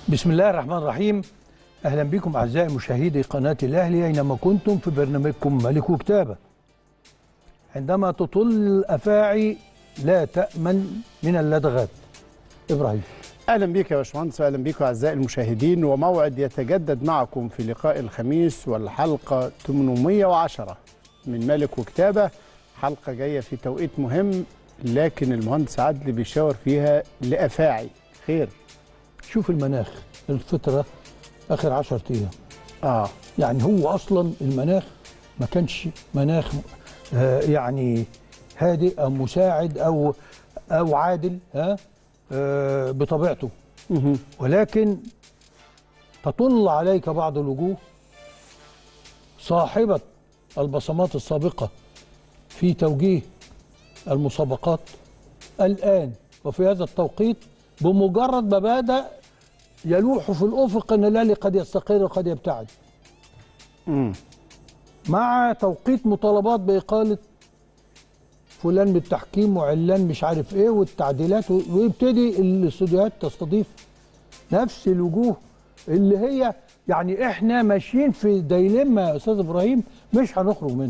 بسم الله الرحمن الرحيم اهلا بكم اعزائي مشاهدي قناه الاهلي اينما كنتم في برنامجكم ملك وكتابه عندما تطل الافاعي لا تامن من اللدغات ابراهيم اهلا بك يا باشمهندس اهلا بكم اعزائي المشاهدين وموعد يتجدد معكم في لقاء الخميس والحلقه 810 من ملك وكتابه حلقه جايه في توقيت مهم لكن المهندس عدلي بيشاور فيها لافاعي خير شوف المناخ الفتره اخر 10 ايام اه يعني هو اصلا المناخ ما كانش مناخ آه يعني هادئ او مساعد او او عادل ها آه بطبيعته مهم. ولكن تطل عليك بعض الوجوه صاحبة البصمات السابقة في توجيه المسابقات الآن وفي هذا التوقيت بمجرد ما بدا يلوح في الأفق أن الأهلي قد يستقر وقد يبتعد مم. مع توقيت مطالبات بإقالة فلان بالتحكيم وعلان مش عارف ايه والتعديلات و- ويبتدي الاستوديوهات تستضيف نفس الوجوه اللي هي يعني احنا ماشيين في دايلما يا استاذ ابراهيم مش هنخرج منه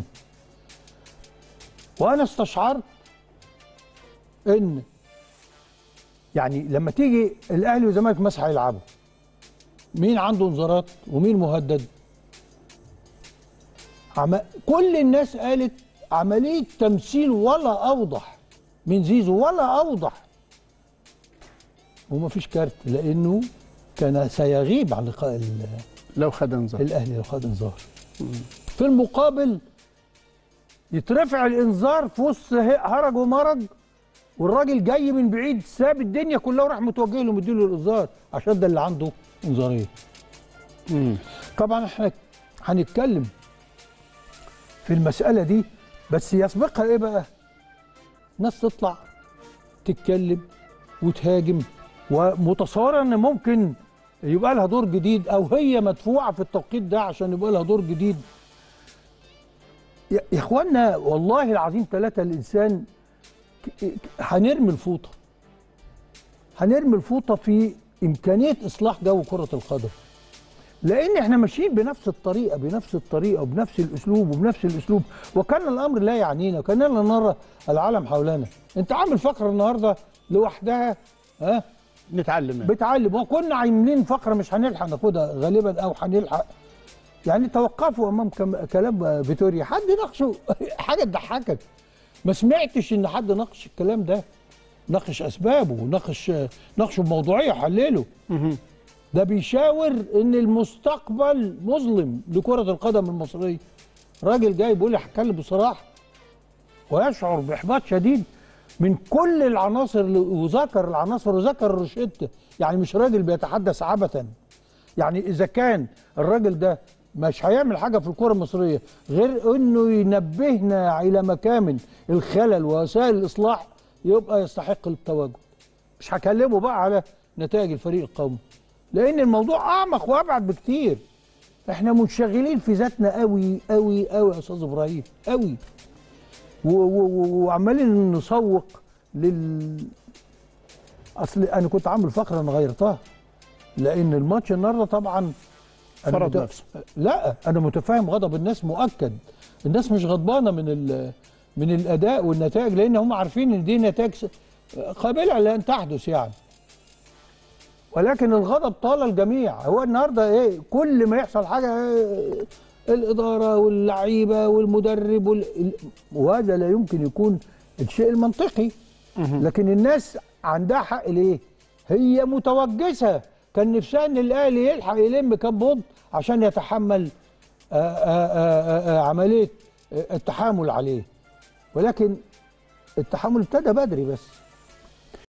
وانا استشعرت ان يعني لما تيجي الاهلي والزمالك مسح يلعبوا مين عنده انذارات ومين مهدد عم... كل الناس قالت عملية تمثيل ولا أوضح من زيزو ولا أوضح وما فيش كارت لأنه كان سيغيب عن لقاء ال- لو خد انذار الأهلي لو خد إنذار في المقابل يترفع الإنذار في وسط ه- هرج ومرج والراجل جاي من بعيد ساب الدنيا كلها وراح متوجه له مديله الإنذار عشان ده اللي عنده إنذارين مم. طبعا احنا هنتكلم في المسألة دي بس يسبقها ايه بقى؟ ناس تطلع تتكلم وتهاجم ومتصورة ان ممكن يبقى لها دور جديد او هي مدفوعة في التوقيت ده عشان يبقى لها دور جديد يا يا اخوانا والله العظيم ثلاثة الانسان ك- ك- هنرمي الفوطة هنرمي الفوطة في امكانية اصلاح جو كرة القدم لان احنا ماشيين بنفس الطريقه بنفس الطريقه وبنفس الاسلوب وبنفس الاسلوب وكان الامر لا يعنينا وكاننا نرى العالم حولنا انت عامل فقره النهارده لوحدها ها نتعلم منه. بتعلم وكنا عاملين فقره مش هنلحق ناخدها غالبا او هنلحق يعني توقفوا امام كم- كلام فيتوريا حد ناقشه حاجه تضحكك ما سمعتش ان حد ناقش الكلام ده ناقش اسبابه وناقش ناقشه بموضوعيه وحلله مهم. ده بيشاور ان المستقبل مظلم لكرة القدم المصرية راجل جاي بيقول لي هتكلم بصراحة ويشعر بإحباط شديد من كل العناصر اللي- وذكر العناصر وذكر روشيتا يعني مش راجل بيتحدث عبثا يعني إذا كان الراجل ده مش هيعمل حاجة في الكرة المصرية غير إنه ينبهنا إلى مكامن الخلل ووسائل الإصلاح يبقى يستحق التواجد مش هكلمه بقى على نتائج الفريق القومي لان الموضوع اعمق وابعد بكتير احنا منشغلين في ذاتنا قوي قوي قوي يا استاذ ابراهيم قوي و- و- و- وعمالين نسوق لل اصل انا كنت عامل فقره انا غيرتها لان الماتش النهارده طبعا أنا فرض نفسه. لا انا متفاهم غضب الناس مؤكد الناس مش غضبانه من ال... من الاداء والنتائج لان هم عارفين ان دي نتائج س- قابله لان تحدث يعني ولكن الغضب طال الجميع هو النهارده ايه كل ما يحصل حاجه إيه الاداره واللعيبه والمدرب وال... ال- وهذا لا يمكن يكون الشيء المنطقي لكن الناس عندها حق ليه؟ هي متوجسه كان نفسها ان الاهلي يلحق يلم كام بونت عشان يتحمل آآ آآ آآ عمليه التحامل عليه ولكن التحامل ابتدى بدري بس